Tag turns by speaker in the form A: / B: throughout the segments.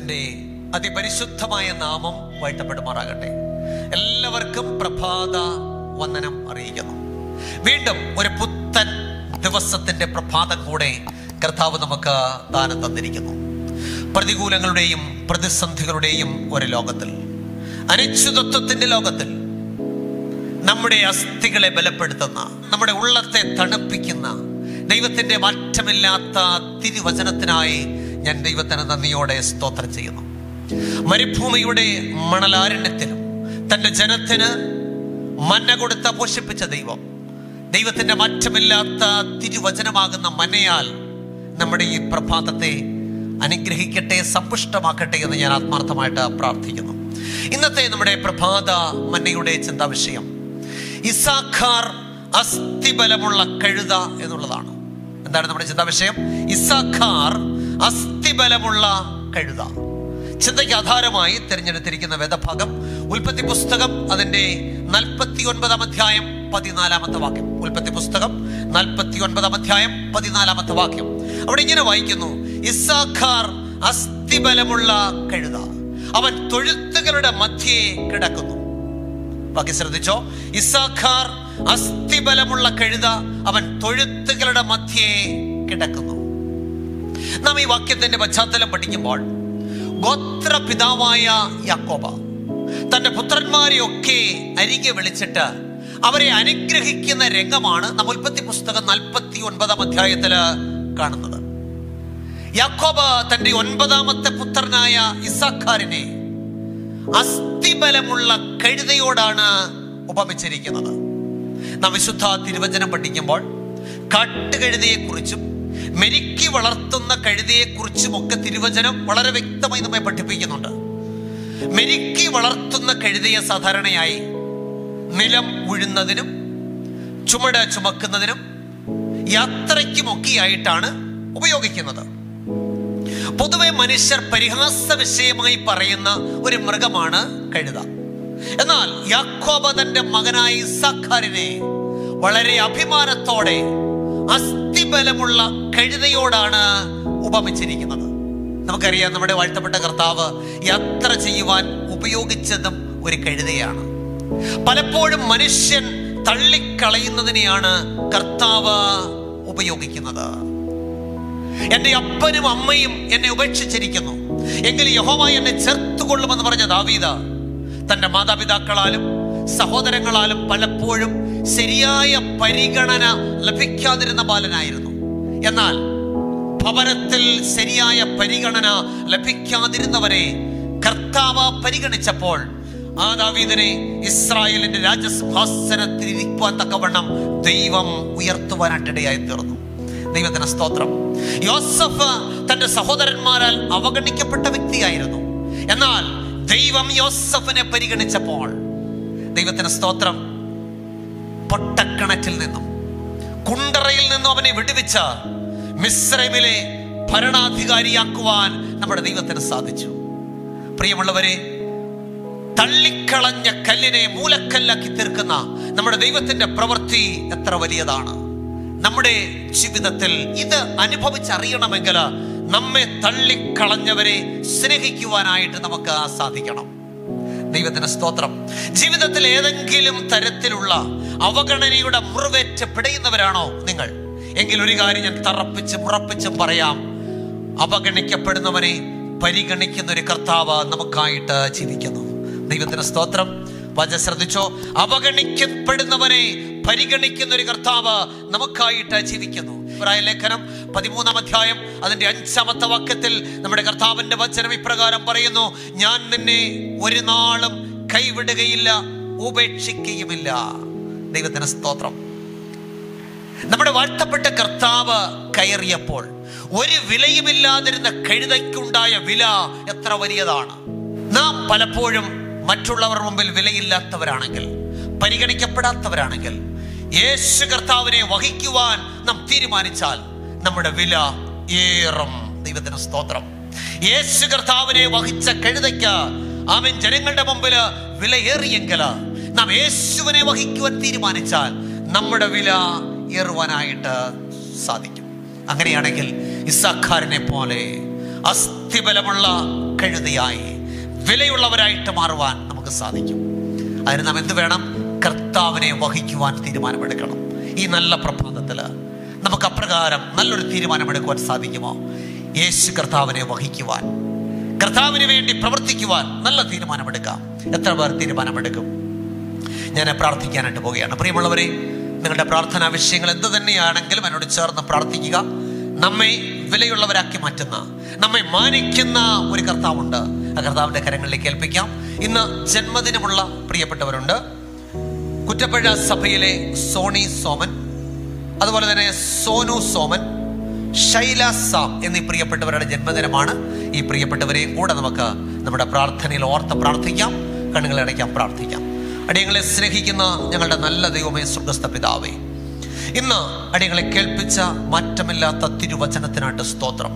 A: ദൈവത്തിൻ്റെ അതിപരിശുദ്ധമായ നാമം വാഴ്ത്തപ്പെടുമാറാകട്ടെ എല്ലാവർക്കും പ്രഭാത വന്ദനം അറിയിക്കുന്നു വീണ്ടും ഒരു പുത്തൻ ദിവസത്തിന്റെ പ്രഭാതം കൂടെ കർത്താവ് നമുക്ക് ദാനം തന്നിരിക്കുന്നു പ്രതികൂലങ്ങളുടെയും പ്രതിസന്ധികളുടെയും ഒരു ലോകത്തിൽ അനിശ്ചിതത്വത്തിന്റെ ലോകത്തിൽ നമ്മുടെ അസ്ഥികളെ ബലപ്പെടുത്തുന്ന നമ്മുടെ ഉള്ളത്തെ തണുപ്പിക്കുന്ന ദൈവത്തിന്റെ മാറ്റമില്ലാത്ത തിരുവചനത്തിനായി ഞാൻ ദൈവത്തിന് നന്ദിയോടെ സ്തോത്രം ചെയ്യുന്നു മരുഭൂമിയുടെ മണലാരണ്യത്തിലും തന്റെ ജനത്തിന് മന്ന കൊടുത്ത പോഷിപ്പിച്ച ദൈവം ദൈവത്തിന്റെ മാറ്റമില്ലാത്ത തിരുവചനമാകുന്ന മന്നയാൽ നമ്മുടെ ഈ പ്രഭാതത്തെ അനുഗ്രഹിക്കട്ടെ സമ്പുഷ്ടമാക്കട്ടെ എന്ന് ഞാൻ ആത്മാർത്ഥമായിട്ട് പ്രാർത്ഥിക്കുന്നു ഇന്നത്തെ നമ്മുടെ പ്രഭാത മന്നയുടെ ചിന്താ വിഷയം ഇസാഖാർ അസ്ഥിബലമുള്ള കഴുത എന്നുള്ളതാണ് എന്താണ് നമ്മുടെ ചിന്താ വിഷയം ഇസാഖാർ അസ്ഥിബലമുള്ള കഴുത ചിന്തയ്ക്ക് ആധാരമായി തിരഞ്ഞെടുത്തിരിക്കുന്ന വേദഭാഗം ഉൽപ്പത്തി പുസ്തകം അതിന്റെ നാൽപ്പത്തി ഒൻപതാം അധ്യായം പതിനാലാമത്തെ വാക്യം ഉൽപ്പത്തി പുസ്തകം നാൽപ്പത്തി ഒൻപതാം അധ്യായം പതിനാലാമത്തെ വാക്യം അവിടെ ഇങ്ങനെ വായിക്കുന്നു ഇസാഖാർ അസ്ഥിബലമുള്ള കഴുത അവൻ തൊഴുത്തുകളുടെ മധ്യേ കിടക്കുന്നു ബാക്കി ശ്രദ്ധിച്ചോ ഇസാഖാർ അസ്ഥിബലമുള്ള കഴുത അവൻ തൊഴുത്തുകളുടെ മധ്യേ കിടക്കുന്നു നാം ഈ വാക്യത്തിന്റെ പശ്ചാത്തലം പഠിക്കുമ്പോൾ ഗോത്ര പിതാവായ യാക്കോബ തന്റെ പുത്രന്മാരെയൊക്കെ അരികെ വിളിച്ചിട്ട് അവരെ അനുഗ്രഹിക്കുന്ന രംഗമാണ് നാം ഉൽപ്പത്തി പുസ്തകം നാൽപ്പത്തി ഒൻപതാം അധ്യായത്തില് കാണുന്നത് യാക്കോബ തന്റെ ഒൻപതാമത്തെ പുത്രനായ ഇസാഖാരിനെ അസ്ഥിബലമുള്ള കഴുതയോടാണ് ഉപമിച്ചിരിക്കുന്നത് നാം വിശുദ്ധ തിരുവചനം പഠിക്കുമ്പോൾ കാട്ടുകഴുതയെക്കുറിച്ചും മെരുക്കി വളർത്തുന്ന കഴുതയെക്കുറിച്ചും ഒക്കെ തിരുവചനം വളരെ വ്യക്തമായി നമ്മെ പഠിപ്പിക്കുന്നുണ്ട് മെരുക്കി വളർത്തുന്ന കഴുതയെ സാധാരണയായി നിലം ഉഴുന്നതിനും ചുമട് ചുമക്കുന്നതിനും യാത്രയ്ക്കുമൊക്കെയായിട്ടാണ് ഉപയോഗിക്കുന്നത് പൊതുവെ മനുഷ്യർ പരിഹാസ വിഷയമായി പറയുന്ന ഒരു മൃഗമാണ് കഴുത എന്നാൽ യാക്കോബ തന്റെ മകനായ ഇസാഖാരിനെ വളരെ അഭിമാനത്തോടെ അസ്ഥിബലമുള്ള കഴുതയോടാണ് ഉപമിച്ചിരിക്കുന്നത് നമുക്കറിയാം നമ്മുടെ വാഴ്ത്തപ്പെട്ട കർത്താവ് യാത്ര ചെയ്യുവാൻ ഉപയോഗിച്ചതും ഒരു കഴുതയാണ് പലപ്പോഴും മനുഷ്യൻ തള്ളിക്കളയുന്നതിനെയാണ് കർത്താവ് ഉപയോഗിക്കുന്നത് എന്റെ അപ്പനും അമ്മയും എന്നെ ഉപേക്ഷിച്ചിരിക്കുന്നു എങ്കിൽ യഹോവ എന്നെ ചേർത്തുകൊള്ളുമെന്ന് പറഞ്ഞ ദാവീദ തന്റെ മാതാപിതാക്കളാലും സഹോദരങ്ങളാലും പലപ്പോഴും ശരിയായ പരിഗണന ലഭിക്കാതിരുന്ന ബാലനായിരുന്നു എന്നാൽ ഭവനത്തിൽ ശരിയായ പരിഗണന ലഭിക്കാതിരുന്നവരെ കർത്താവ് പരിഗണിച്ചപ്പോൾ ആ ദാവീദിനെ ഇസ്രായേലിന്റെ രാജസിംഹാസനത്തിൽ ഇരിക്കുവാൻ തക്കവണ്ണം ദൈവം ഉയർത്തുവാനായിട്ടിടയായി തീർന്നു ദൈവത്തിന് സ്തോത്രം യോസഫ് തന്റെ സഹോദരന്മാരാൽ അവഗണിക്കപ്പെട്ട വ്യക്തിയായിരുന്നു എന്നാൽ ദൈവം യോസഫിനെ പരിഗണിച്ചപ്പോൾ ദൈവത്തിന് സ്തോത്രം പൊട്ടക്കിണറ്റിൽ നിന്നും കുണ്ടറയിൽ നിന്നും അവനെ വിടുവിച്ച മിശ്രമിലെ ഭരണാധികാരിയാക്കുവാൻ നമ്മുടെ ദൈവത്തിന് സാധിച്ചു പ്രിയമുള്ളവരെ തള്ളിക്കളഞ്ഞ കല്ലിനെ മൂലക്കല്ലാക്കി തീർക്കുന്ന നമ്മുടെ ദൈവത്തിന്റെ പ്രവൃത്തി എത്ര വലിയതാണ് നമ്മുടെ ജീവിതത്തിൽ ഇത് അനുഭവിച്ചറിയണമെങ്കിൽ നമ്മെ തള്ളിക്കളഞ്ഞവരെ സ്നേഹിക്കുവാനായിട്ട് നമുക്ക് സാധിക്കണം ദൈവത്തിന് സ്തോത്രം ജീവിതത്തിൽ ഏതെങ്കിലും തരത്തിലുള്ള അവഗണനയുടെ മുറിവേറ്റ് പിടയുന്നവരാണോ നിങ്ങൾ എങ്കിൽ ഒരു കാര്യം ഞാൻ തറപ്പിച്ച് മുറപ്പിച്ചും പറയാം അവഗണിക്കപ്പെടുന്നവനെ പരിഗണിക്കുന്ന ഒരു കർത്താവ് നമുക്കായിട്ട് ജീവിക്കുന്നു ദൈവത്തിന് സ്തോത്രം വച ശ്രദ്ധിച്ചോ അവഗണിക്കപ്പെടുന്നവനെ പരിഗണിക്കുന്ന ഒരു കർത്താവ് നമുക്കായിട്ട് ജീവിക്കുന്നു ഇബ്രാഹിം ലേഖനം പതിമൂന്നാം അധ്യായം അതിന്റെ അഞ്ചാമത്തെ വാക്യത്തിൽ നമ്മുടെ കർത്താവിന്റെ വചനം ഇപ്രകാരം പറയുന്നു ഞാൻ നിന്നെ ഒരു നാളും കൈവിടുകയില്ല ഉപേക്ഷിക്കുകയുമില്ല ദൈവത്തിന് സ്തോത്രം നമ്മുടെ വാഴ്ത്തപ്പെട്ട കർത്താവ് കയറിയപ്പോൾ ഒരു വിലയുമില്ലാതിരുന്ന കഴുതയ്ക്കുണ്ടായ വില എത്ര വലിയതാണ് നാം പലപ്പോഴും മറ്റുള്ളവർ മുമ്പിൽ വിലയില്ലാത്തവരാണെങ്കിൽ പരിഗണിക്കപ്പെടാത്തവരാണെങ്കിൽ യേശു കർത്താവിനെ വഹിക്കുവാൻ നാം തീരുമാനിച്ചാൽ നമ്മുടെ വില ഏറും ദൈവത്തിന് സ്തോത്രം യേശു കർത്താവിനെ വഹിച്ച കഴുതയ്ക്ക് അവൻ ജനങ്ങളുടെ മുമ്പിൽ വിലയേറിയെങ്കിൽ നാം യേശുവിനെ വഹിക്കുവാൻ തീരുമാനിച്ചാൽ നമ്മുടെ വില ഏറുവാനായിട്ട് സാധിക്കും അങ്ങനെയാണെങ്കിൽ ഇസാഖാരിനെ പോലെ അസ്ഥിബലമുള്ള കഴുതിയായി വിലയുള്ളവരായിട്ട് മാറുവാൻ നമുക്ക് സാധിക്കും അതിന് നാം എന്ത് വേണം കർത്താവിനെ വഹിക്കുവാൻ തീരുമാനമെടുക്കണം ഈ നല്ല പ്രഭാതത്തില് നമുക്ക് അപ്രകാരം നല്ലൊരു തീരുമാനമെടുക്കുവാൻ സാധിക്കുമോ യേശു കർത്താവിനെ വഹിക്കുവാൻ കർത്താവിന് വേണ്ടി പ്രവർത്തിക്കുവാൻ നല്ല തീരുമാനമെടുക്കാം എത്ര പേർ തീരുമാനമെടുക്കും ഞാൻ പ്രാർത്ഥിക്കാനായിട്ട് പോവുകയാണ് പ്രിയമുള്ളവരെ നിങ്ങളുടെ പ്രാർത്ഥനാ വിഷയങ്ങൾ എന്ത് തന്നെയാണെങ്കിലും എന്നോട് ചേർന്ന് പ്രാർത്ഥിക്കുക നമ്മെ വിലയുള്ളവരാക്കി മാറ്റുന്ന നമ്മെ മാനിക്കുന്ന ഒരു കർത്താവുണ്ട് ആ കർത്താവിന്റെ കരങ്ങളിലേക്ക് ഏൽപ്പിക്കാം ഇന്ന് ജന്മദിനമുള്ള പ്രിയപ്പെട്ടവരുണ്ട് കുറ്റപ്പുഴ സഭയിലെ സോണി സോമൻ അതുപോലെ തന്നെ സോനു സോമൻ ശൈല സാം എന്നീ പ്രിയപ്പെട്ടവരുടെ ജന്മദിനമാണ് ഈ പ്രിയപ്പെട്ടവരെയും കൂടെ നമുക്ക് നമ്മുടെ പ്രാർത്ഥനയിൽ ഓർത്ത് പ്രാർത്ഥിക്കാം കണ്ണുകളെ അടയ്ക്കാം പ്രാർത്ഥിക്കാം അടിയങ്ങളെ സ്നേഹിക്കുന്ന ഞങ്ങളുടെ നല്ല ദൈവമേ സ്വർഗസ്ഥ പിതാവേ ഇന്ന് അടിയങ്ങളെ കേൾപ്പിച്ച മാറ്റമില്ലാത്ത തിരുവചനത്തിനായിട്ട് സ്തോത്രം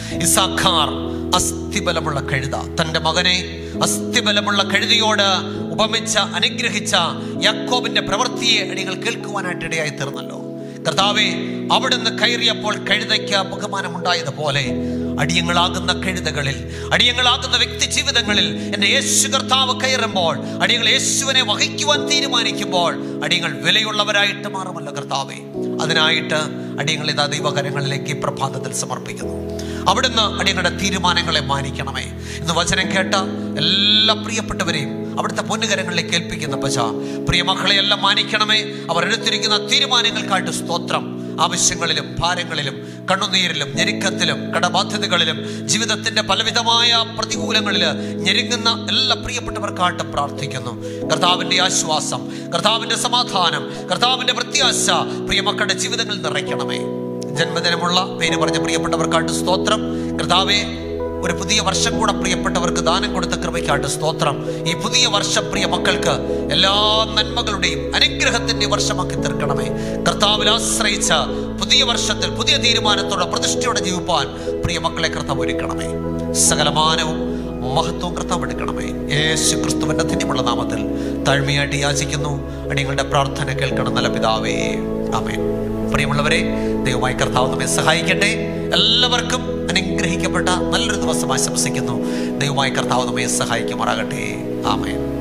A: ഇസാഖാർ അസ്ഥിബലമുള്ള കഴുത തന്റെ മകനെ അസ്ഥിബലമുള്ള കഴുതിയോട് ഉപമിച്ച അനുഗ്രഹിച്ച യാക്കോബിന്റെ പ്രവൃത്തിയെ അടിയങ്ങൾ കേൾക്കുവാനായിട്ട് ഇടയായി തീർന്നല്ലോ കർത്താവെ അവിടുന്ന് കയറിയപ്പോൾ കഴുതയ്ക്ക് ബഹുമാനമുണ്ടായതുപോലെ അടിയങ്ങളാകുന്ന കഴുതകളിൽ അടിയങ്ങളാകുന്ന വ്യക്തി ജീവിതങ്ങളിൽ എൻ്റെ യേശു കർത്താവ് കയറുമ്പോൾ അടിയങ്ങൾ യേശുവിനെ വഹിക്കുവാൻ തീരുമാനിക്കുമ്പോൾ അടിയങ്ങൾ വിലയുള്ളവരായിട്ട് മാറുമല്ലോ കർത്താവെ അതിനായിട്ട് അടിയങ്ങൾ ഇതാ ദൈവകരങ്ങളിലേക്ക് ഈ പ്രഭാതത്തിൽ സമർപ്പിക്കുന്നു അവിടുന്ന് അടിയങ്ങളുടെ തീരുമാനങ്ങളെ മാനിക്കണമേ ഇന്ന് വചനം കേട്ട എല്ലാ പ്രിയപ്പെട്ടവരെയും അവിടുത്തെ പൊന്നുകരങ്ങളിലേക്ക് ഏൽപ്പിക്കുന്ന പശ പ്രിയ മക്കളെയെല്ലാം മാനിക്കണമേ അവർ എടുത്തിരിക്കുന്ന തീരുമാനങ്ങൾക്കായിട്ട് സ്തോത്രം ആവശ്യങ്ങളിലും ഭാരങ്ങളിലും കണ്ണുനീരിലും ഞെരുക്കത്തിലും കടബാധ്യതകളിലും ജീവിതത്തിന്റെ പലവിധമായ പ്രതികൂലങ്ങളിൽ ഞെരുങ്ങുന്ന എല്ലാ പ്രിയപ്പെട്ടവർക്കായിട്ട് പ്രാർത്ഥിക്കുന്നു കർത്താവിന്റെ ആശ്വാസം കർത്താവിന്റെ സമാധാനം കർത്താവിന്റെ പ്രത്യാശ പ്രിയമക്കളുടെ ജീവിതങ്ങളിൽ നിറയ്ക്കണമേ ജന്മദിനമുള്ള പേര് പറഞ്ഞ പ്രിയപ്പെട്ടവർക്കായിട്ട് സ്തോത്രം കർത്താവെ ഒരു പുതിയ വർഷം കൂടെ പ്രിയപ്പെട്ടവർക്ക് ദാനം കൊടുത്ത കൃപയ്ക്കായിട്ട് സ്തോത്രം ഈ പുതിയ വർഷം പ്രിയ മക്കൾക്ക് എല്ലാ നന്മകളുടെയും അനുഗ്രഹത്തിന്റെ വർഷമാക്കി തീർക്കണമേ കർത്താവിൽ ആശ്രയിച്ച പുതിയ വർഷത്തിൽ പുതിയ തീരുമാനത്തോടെ പ്രതിഷ്ഠയോടെ ജീവിപ്പാൻ പ്രിയ മക്കളെ കർത്താവ് ഒരുക്കണമേ സകലമാനവും മഹത്വവും കർത്താവ് എടുക്കണമേ യേശു ക്രിസ്തുവിന്റെ ധന്യമുള്ള നാമത്തിൽ താഴ്മയായിട്ട് യാചിക്കുന്നു അടിയങ്ങളുടെ പ്രാർത്ഥന കേൾക്കണം നല്ല പിതാവേ ആമേൻ പ്രിയമുള്ളവരെ ദൈവമായി കർത്താവ് നമ്മെ സഹായിക്കട്ടെ എല്ലാവർക്കും അനുഗ്രഹിക്കപ്പെട്ട നല്ലൊരു ദിവസം ആശംസിക്കുന്നു ദൈവമായി കർത്താവ് നമ്മെ സഹായിക്കുമാറാകട്ടെ ആമേൻ